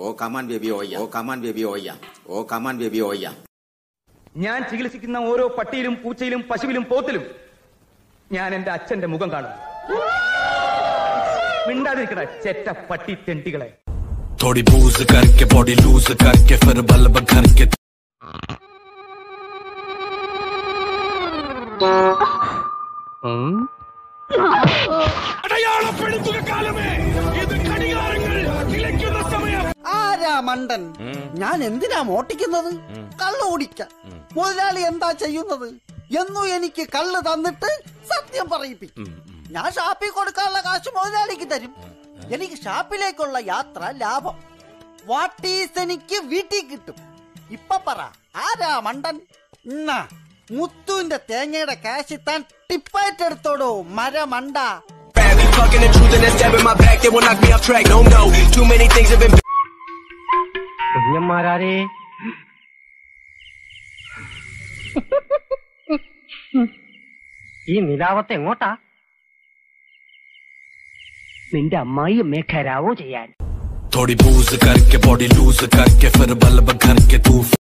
Oh, come on, baby, oh yeah. Oh, come on, baby, oh yeah. Oh, come on, baby, oh yeah. ഞാൻ ചികിത്സിക്കുന്ന ഓരോ പട്ടിയിലും പൂച്ചയിലും പശുവിലും പോത്തിലും ഞാൻ എന്റെ അച്ഛന്റെ മുഖം കാണും മിണ്ടാതിരിക്കണ ചെറ്റ പട്ടി തെണ്ടികളെ थोड़ी बूज करके बॉडी लूज करके फिर बल्ब घर के ആരാ മണ്ടൻ ഞാൻ എന്തിനാ മോട്ടിക്കുന്നത് കള്ള് കുടിക്ക മുതലാളി എന്താ ചെയ്യുന്നത് എന്നു എനിക്ക് കള്ള് തന്നിട്ട് സത്യം പറയിപ്പിക്കും ഞാൻ ഷാപ്പിൽ കൊടുക്കാനുള്ള കാശ് മുതലാളിക്ക് തരും എനിക്ക് ഷാപ്പിലേക്കുള്ള യാത്ര ലാഭം വാട്ടീസ് എനിക്ക് വീട്ടിൽ കിട്ടും ഇപ്പൊ പറ ആരാ മണ്ടൻ എന്നാ മുത്തുവിന്റെ തേങ്ങയുടെ കാശ് താൻ ടിപ്പായിട്ട് എടുത്തോടോ മരമണ്ട Be talking the truth and then stabbing my back, they will knock me off track. No, no, too many things have been. കുഞ്ഞന്മാരാരേ ഈ നിലാവത്തെ എങ്ങോട്ടാ നിന്റെ അമ്മായി അമ്മയെ ഖരാവോ ചെയ്യാൻ थोड़ी बूज करके बॉडी लूज करके फिर बल्ब घर के तू